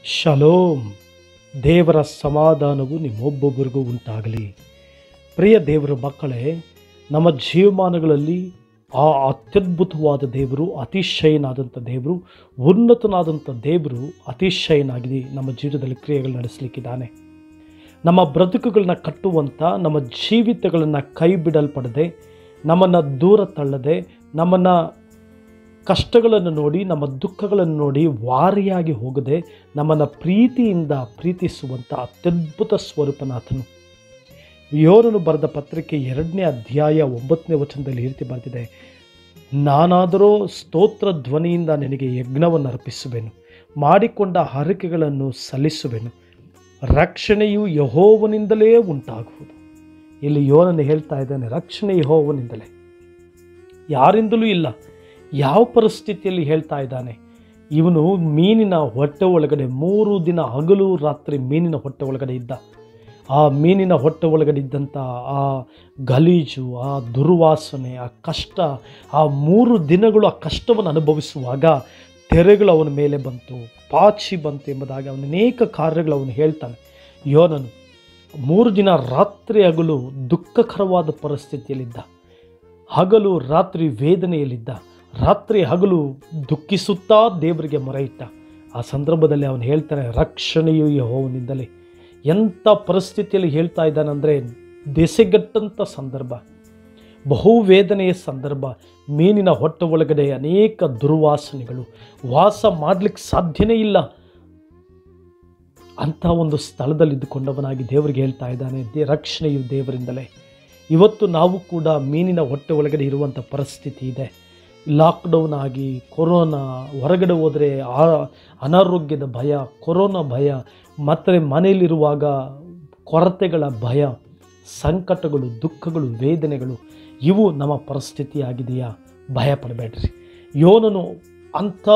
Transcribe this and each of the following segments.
shalom ದೇವರ ಸಮಾಧಾನವು ನಿಮ್ಮೊಬ್ಬೊಬ್ಬರಿಗೂ ಉಂಟಾಗಲಿ ಪ್ರಿಯ ದೇವರ ಮಕ್ಕಳೇ ನಮ್ಮ ಜೀವಮಾನಗಳಲ್ಲಿ ಆ ಅತ್ಯದ್ಭುತವಾದ ದೇವರು ಅತಿಶಯನಾದಂಥ ದೇವರು ಉನ್ನತನಾದಂಥ ದೇವರು ಅತಿಶಯನಾಗಿ ನಮ್ಮ ಜೀವಿತದಲ್ಲಿ ಕ್ರಿಯೆಗಳು ನಡೆಸಲಿಕ್ಕಿದ್ದಾನೆ ನಮ್ಮ ಬ್ರದುಕುಗಳನ್ನ ಕಟ್ಟುವಂಥ ನಮ್ಮ ಜೀವಿತಗಳನ್ನು ಕೈ ಬಿಡಲ್ಪಡದೆ ನಮ್ಮನ್ನು ದೂರ ತಳ್ಳದೆ ನಮ್ಮನ್ನು ಕಷ್ಟಗಳನ್ನು ನೋಡಿ ನಮ್ಮ ದುಃಖಗಳನ್ನು ನೋಡಿ ವಾರಿಯಾಗಿ ಹೋಗದೆ ನಮ್ಮನ್ನು ಪ್ರೀತಿಯಿಂದ ಪ್ರೀತಿಸುವಂಥ ಅತ್ಯದ್ಭುತ ಸ್ವರೂಪನಾಥನು ಯೋರನು ಬರೆದ ಪತ್ರಿಕೆ ಎರಡನೇ ಅಧ್ಯಾಯ ಒಂಬತ್ತನೇ ವಚನದಲ್ಲಿ ಈ ರೀತಿ ಬರೆದಿದೆ ನಾನಾದರೂ ಸ್ತೋತ್ರ ಧ್ವನಿಯಿಂದ ನಿನಗೆ ಯಜ್ಞವನ್ನು ಅರ್ಪಿಸುವೆನು ಮಾಡಿಕೊಂಡ ಹರಕೆಗಳನ್ನು ಸಲ್ಲಿಸುವೆನು ರಕ್ಷಣೆಯು ಯಹೋವನಿಂದಲೇ ಉಂಟಾಗುವುದು ಇಲ್ಲಿ ಯೋನನ್ನು ಹೇಳ್ತಾ ಇದ್ದಾನೆ ರಕ್ಷಣೆ ಯಹೋವನಿಂದಲೇ ಯಾರಿಂದಲೂ ಇಲ್ಲ ಯಾವ ಪರಿಸ್ಥಿತಿಯಲ್ಲಿ ಹೇಳ್ತಾ ಇದ್ದಾನೆ ಇವನು ಮೀನಿನ ಹೊಟ್ಟೆ ಒಳಗಡೆ ಮೂರು ದಿನ ಹಗಲು ರಾತ್ರಿ ಮೀನಿನ ಹೊಟ್ಟೆ ಒಳಗಡೆ ಇದ್ದ ಆ ಮೀನಿನ ಹೊಟ್ಟೆ ಒಳಗಡೆ ಇದ್ದಂಥ ಆ ಗಲೀಜು ಆ ದುರ್ವಾಸನೆ ಆ ಕಷ್ಟ ಆ ಮೂರು ದಿನಗಳು ಆ ಕಷ್ಟವನ್ನು ಅನುಭವಿಸುವಾಗ ತೆರೆಗಳು ಅವನ ಮೇಲೆ ಬಂತು ಪಾಚಿ ಬಂತು ಎಂಬುದಾಗಿ ಅವನ ಅನೇಕ ಕಾರ್ಯಗಳು ಅವನು ಹೇಳ್ತಾನೆ ಯೋನನು ಮೂರು ದಿನ ರಾತ್ರಿ ಹಗಲು ದುಃಖಕರವಾದ ಪರಿಸ್ಥಿತಿಯಲ್ಲಿದ್ದ ಹಗಲು ರಾತ್ರಿ ವೇದನೆಯಲ್ಲಿದ್ದ ರಾತ್ರಿ ಹಗಲು ದುಃಖಿಸುತ್ತಾ ದೇವರಿಗೆ ಮೊರೆ ಇಟ್ಟ ಆ ಸಂದರ್ಭದಲ್ಲಿ ಅವನು ಹೇಳ್ತಾನೆ ರಕ್ಷಣೆಯು ಯಹೋವನಿಂದಲೇ ಎಂಥ ಪರಿಸ್ಥಿತಿಯಲ್ಲಿ ಹೇಳ್ತಾ ಇದ್ದಾನಂದರೆ ದೆಸೆಗಟ್ಟಂಥ ಸಂದರ್ಭ ಬಹು ವೇದನೆಯ ಸಂದರ್ಭ ಮೀನಿನ ಹೊಟ್ಟೆ ಒಳಗಡೆ ಅನೇಕ ದುರ್ವಾಸನೆಗಳು ವಾಸ ಮಾಡಲಿಕ್ಕೆ ಸಾಧ್ಯನೇ ಇಲ್ಲ ಅಂಥ ಒಂದು ಸ್ಥಳದಲ್ಲಿ ಇದ್ದುಕೊಂಡವನಾಗಿ ದೇವರಿಗೆ ಹೇಳ್ತಾ ಇದ್ದಾನೆ ದೇ ರಕ್ಷಣೆಯು ದೇವರಿಂದಲೇ ಇವತ್ತು ನಾವು ಕೂಡ ಮೀನಿನ ಹೊಟ್ಟೆ ಒಳಗಡೆ ಇರುವಂಥ ಪರಿಸ್ಥಿತಿ ಇದೆ ಲಾಕ್ಡೌನ್ ಆಗಿ ಕೊರೋನಾ ಹೊರಗಡೆ ಹೋದರೆ ಆ ಅನಾರೋಗ್ಯದ ಭಯ ಕೊರೋನಾ ಭಯ ಮತ್ತು ಮನೆಯಲ್ಲಿರುವಾಗ ಕೊರತೆಗಳ ಭಯ ಸಂಕಟಗಳು ದುಃಖಗಳು ವೇದನೆಗಳು ಇವು ನಮ್ಮ ಪರಿಸ್ಥಿತಿ ಆಗಿದೆಯಾ ಭಯ ಪಡಬೇಡ್ರಿ ಯೋನನು ಅಂಥ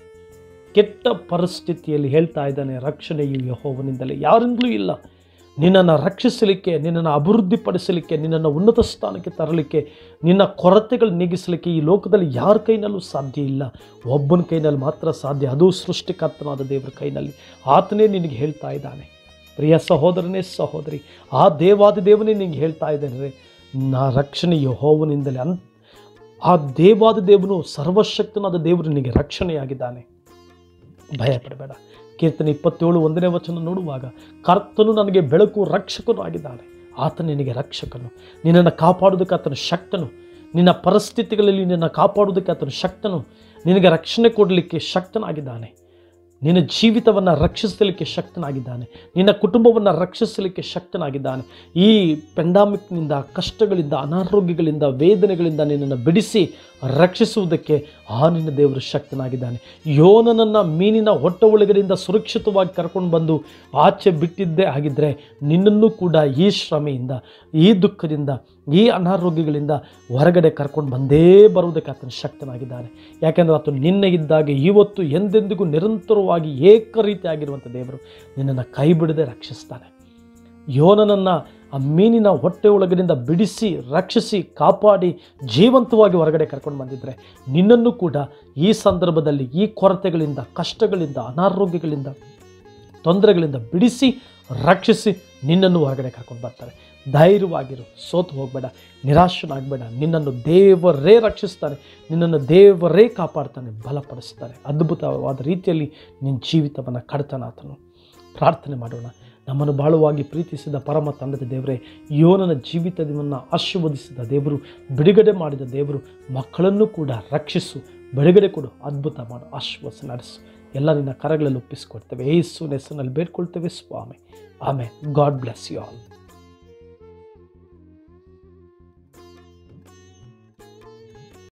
ಕೆಟ್ಟ ಪರಿಸ್ಥಿತಿಯಲ್ಲಿ ಹೇಳ್ತಾ ಇದ್ದಾನೆ ರಕ್ಷಣೆಯು ಯಹೋವನಿಂದಲೇ ಯಾರಿಂದಲೂ ಇಲ್ಲ ನಿನ್ನನ್ನು ರಕ್ಷಿಸಲಿಕ್ಕೆ ನಿನ್ನನ್ನು ಅಭಿವೃದ್ಧಿಪಡಿಸಲಿಕ್ಕೆ ನಿನ್ನನ್ನು ಉನ್ನತ ಸ್ಥಾನಕ್ಕೆ ತರಲಿಕ್ಕೆ ನಿನ್ನ ಕೊರತೆಗಳು ನೀಗಿಸಲಿಕ್ಕೆ ಈ ಲೋಕದಲ್ಲಿ ಯಾರ ಕೈನಲ್ಲೂ ಸಾಧ್ಯ ಇಲ್ಲ ಒಬ್ಬನ ಕೈನಲ್ಲಿ ಮಾತ್ರ ಸಾಧ್ಯ ಅದು ಸೃಷ್ಟಿಕರ್ತನಾದ ದೇವರ ಕೈನಲ್ಲಿ ಆತನೇ ನಿನಗೆ ಹೇಳ್ತಾ ಇದ್ದಾನೆ ಪ್ರಿಯ ಸಹೋದರನೇ ಸಹೋದರಿ ಆ ದೇವಾದಿ ದೇವನೇ ನಿನಗೆ ಹೇಳ್ತಾ ಇದ್ದಾನೆ ನಾ ರಕ್ಷಣೆ ಯಹೋವನಿಂದಲೇ ಅನ್ ಆ ದೇವಾದಿ ದೇವನು ಸರ್ವಶಕ್ತನಾದ ದೇವರು ನಿನಗೆ ರಕ್ಷಣೆಯಾಗಿದ್ದಾನೆ ಭಯ ಪಡಬೇಡ ಕೀರ್ತನೆ ಇಪ್ಪತ್ತೇಳು ಒಂದನೇ ವಚನ ನೋಡುವಾಗ ಕರ್ತನು ನನಗೆ ಬೆಳಕು ರಕ್ಷಕನು ಆಗಿದ್ದಾನೆ ಆತ ನಿನಗೆ ರಕ್ಷಕನು ನಿನ್ನನ್ನು ಕಾಪಾಡುವುದಕ್ಕೆ ಆತನು ಶಕ್ತನು ನಿನ್ನ ಪರಿಸ್ಥಿತಿಗಳಲ್ಲಿ ನಿನ್ನನ್ನು ಕಾಪಾಡುವುದಕ್ಕೆ ಆತನು ಶಕ್ತನು ನಿನಗೆ ರಕ್ಷಣೆ ಕೊಡಲಿಕ್ಕೆ ಶಕ್ತನಾಗಿದ್ದಾನೆ ನಿನ್ನ ಜೀವಿತವನ್ನು ರಕ್ಷಿಸಲಿಕ್ಕೆ ಶಕ್ತನಾಗಿದ್ದಾನೆ ನಿನ್ನ ಕುಟುಂಬವನ್ನು ರಕ್ಷಿಸಲಿಕ್ಕೆ ಶಕ್ತನಾಗಿದ್ದಾನೆ ಈ ಪೆಂಡಾಮಿಕ್ನಿಂದ ಕಷ್ಟಗಳಿಂದ ಅನಾರೋಗ್ಯಗಳಿಂದ ವೇದನೆಗಳಿಂದ ನಿನ್ನನ್ನು ಬಿಡಿಸಿ ರಕ್ಷಿಸುವುದಕ್ಕೆ ಆ ನಿನ್ನ ದೇವರು ಶಕ್ತನಾಗಿದ್ದಾನೆ ಯೋನನನ್ನು ಮೀನಿನ ಹೊಟ್ಟೆ ಒಳಗಡೆಯಿಂದ ಸುರಕ್ಷಿತವಾಗಿ ಕರ್ಕೊಂಡು ಬಂದು ಆಚೆ ಬಿಟ್ಟಿದ್ದೇ ಆಗಿದ್ದರೆ ನಿನ್ನನ್ನು ಕೂಡ ಈ ಶ್ರಮೆಯಿಂದ ಈ ದುಃಖದಿಂದ ಈ ಅನಾರೋಗ್ಯಗಳಿಂದ ಹೊರಗಡೆ ಕರ್ಕೊಂಡು ಬಂದೇ ಬರುವುದಕ್ಕೆ ಆತನು ಶಕ್ತನಾಗಿದ್ದಾನೆ ಯಾಕೆಂದರೆ ಆತನು ನಿನ್ನೆ ಇದ್ದಾಗೆ ಇವತ್ತು ಎಂದೆಂದಿಗೂ ನಿರಂತರವಾಗಿ ಏಕರೀತಿಯಾಗಿರುವಂಥ ದೇವರು ನಿನ್ನನ್ನು ಕೈ ಬಿಡದೆ ರಕ್ಷಿಸ್ತಾನೆ ಯೋನನನ್ನು ಆ ಮೀನಿನ ಹೊಟ್ಟೆ ಒಳಗಡೆಯಿಂದ ಬಿಡಿಸಿ ರಕ್ಷಿಸಿ ಕಾಪಾಡಿ ಜೀವಂತವಾಗಿ ಹೊರಗಡೆ ಕರ್ಕೊಂಡು ಬಂದಿದ್ದರೆ ನಿನ್ನನ್ನು ಕೂಡ ಈ ಸಂದರ್ಭದಲ್ಲಿ ಈ ಕೊರತೆಗಳಿಂದ ಕಷ್ಟಗಳಿಂದ ಅನಾರೋಗ್ಯಗಳಿಂದ ತೊಂದರೆಗಳಿಂದ ಬಿಡಿಸಿ ರಕ್ಷಿಸಿ ನಿನ್ನನ್ನು ಹೊರಗಡೆ ಕರ್ಕೊಂಡು ಬರ್ತಾರೆ ಧೈರ್ಯವಾಗಿರು ಸೋತು ಹೋಗಬೇಡ ನಿರಾಶನಾಗಬೇಡ ನಿನ್ನನ್ನು ದೇವರೇ ರಕ್ಷಿಸ್ತಾನೆ ನಿನ್ನನ್ನು ದೇವರೇ ಕಾಪಾಡ್ತಾನೆ ಬಲಪಡಿಸ್ತಾನೆ ಅದ್ಭುತವಾದ ರೀತಿಯಲ್ಲಿ ನಿನ್ನ ಜೀವಿತವನ್ನು ಕಡ್ತಾನಾತನು ಪ್ರಾರ್ಥನೆ ಮಾಡೋಣ ನಮ್ಮನ್ನು ಬಾಳುವಾಗಿ ಪ್ರೀತಿಸಿದ ಪರಮ ತಂಡದ ದೇವರೇ ಯೋನನ ಜೀವಿತವನ್ನು ಆಶೀರ್ವದಿಸಿದ ದೇವರು ಬಿಡುಗಡೆ ಮಾಡಿದ ದೇವರು ಮಕ್ಕಳನ್ನು ಕೂಡ ರಕ್ಷಿಸು ಬಿಡುಗಡೆ ಕೊಡು ಅದ್ಭುತ ಮಾಡು ಆಶ್ವಾಸ ನಡೆಸು ಎಲ್ಲ ನಿನ್ನ ಕರಗಳಲ್ಲಿ ಒಪ್ಪಿಸ್ಕೊಡ್ತೇವೆ ಏಸು ಹೆಸರಿನಲ್ಲಿ ಬೇಡ್ಕೊಳ್ತೇವೆ ಸ್ವಾಮಿ ಆಮೇಲೆ ಗಾಡ್ ಬ್ಲೆಸ್ ಯು ಆಲ್